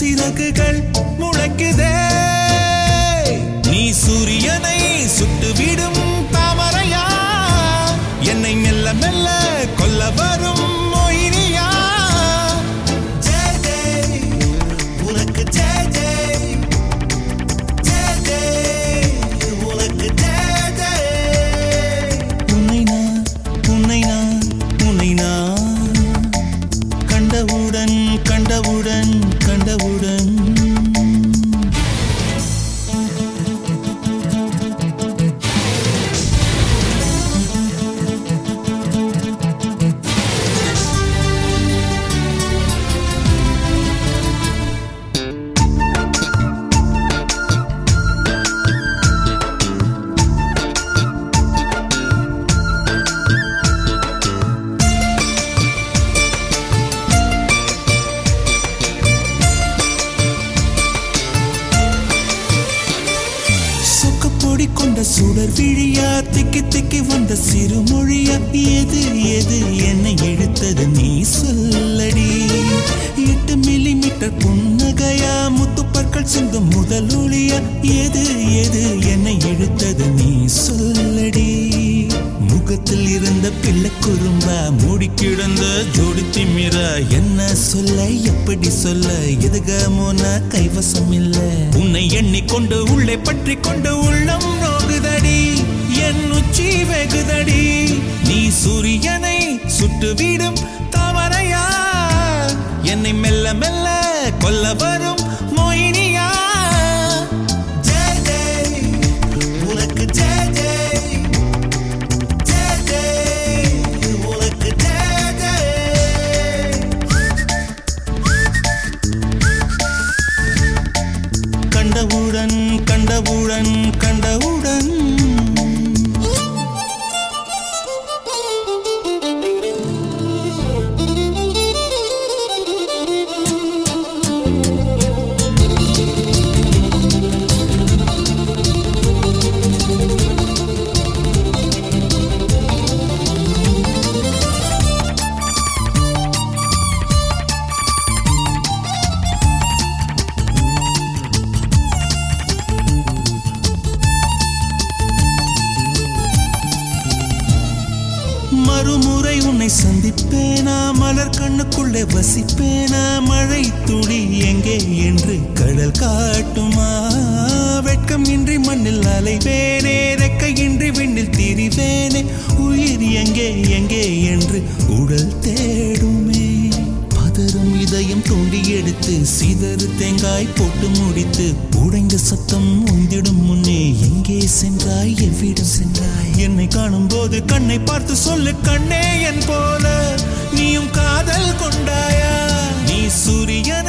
சிறகுகள் முளைக்குதே நீ சூரியனை சுட்டுவிடும் தாமரையா என்னை மெல்ல மெல்ல கொல்ல வரும் மொயினியா ஜெய் ஜெய் உனக்கு ஜெய் ஜெய் ஜெய் ஜெய் உனக்கு ஜெய் ஜெய் உன்னை நான் உன்னை நான் உன்னை நான் கண்டவுடன் கண்டவுடன் கண்டவுடன் சொக்கப்பொடி கொண்ட சுடர் விழியா திக்கி திக்கி வந்த சிறுமொழியா எது எது என்னை இழுத்தது நீ சொல்லடி எட்டு மில்லி மீட்டர் புன்னகையா முத்துப்பற்கள் சிந்தும் முதல் ஒளியா எது எது என்னை இழுத்தது நீ சொல்லடி முகத்தில் இருந்த பிள்ளை குறும்பா மூடி கிடந்த ஜோடி திமிரா என்ன சொல்ல எப்படி சொல்ல எதுகமோ நான் கைவசம் இல்ல உன்னை எண்ணிக்கொண்டு உள்ளே பற்றி கொண்டு உள்ளம் நோகுதடி என் உச்சி வெகுதடி நீ சூரியனை சுட்டுவிடும் தாமரையா என்னை மெல்ல மெல்ல கொல்ல வரும் மோயினியா ஜெய் ஜெய் உனக்கு ஜெய் ஜெய் ஜெய் ஜெய் உனக்கு ஜெய் ஜெய் கண்டவுடன் கண்டவுடன் கண்டவுடன் மறுமுறை உன்னை சந்திப்பேனா மலர் கண்ணுக்குள்ளே வசிப்பேனா மழை துளி எங்கே என்று கடல் காட்டுமா வெட்கம் இன்றி மண்ணில் அலைவேனே ரெக்கையின்றி விண்ணில் திரிவேனே உயிர் எங்கே எங்கே என்று உடல் தேடுமே பதறும் இதயம் தோண்டி எடுத்து சிதறு தேங்காய் போட்டு முடித்து உடைந்த சத்தம் உந்திடும் முன்னே எங்கே சென்றாய் எவ்விடம் சென்றாய் என்னை காணும் போது கண்ணை பார்த்து சொல்லு கண்ணே என் போல நீயும் காதல் கொண்டாயா நீ சூரியனை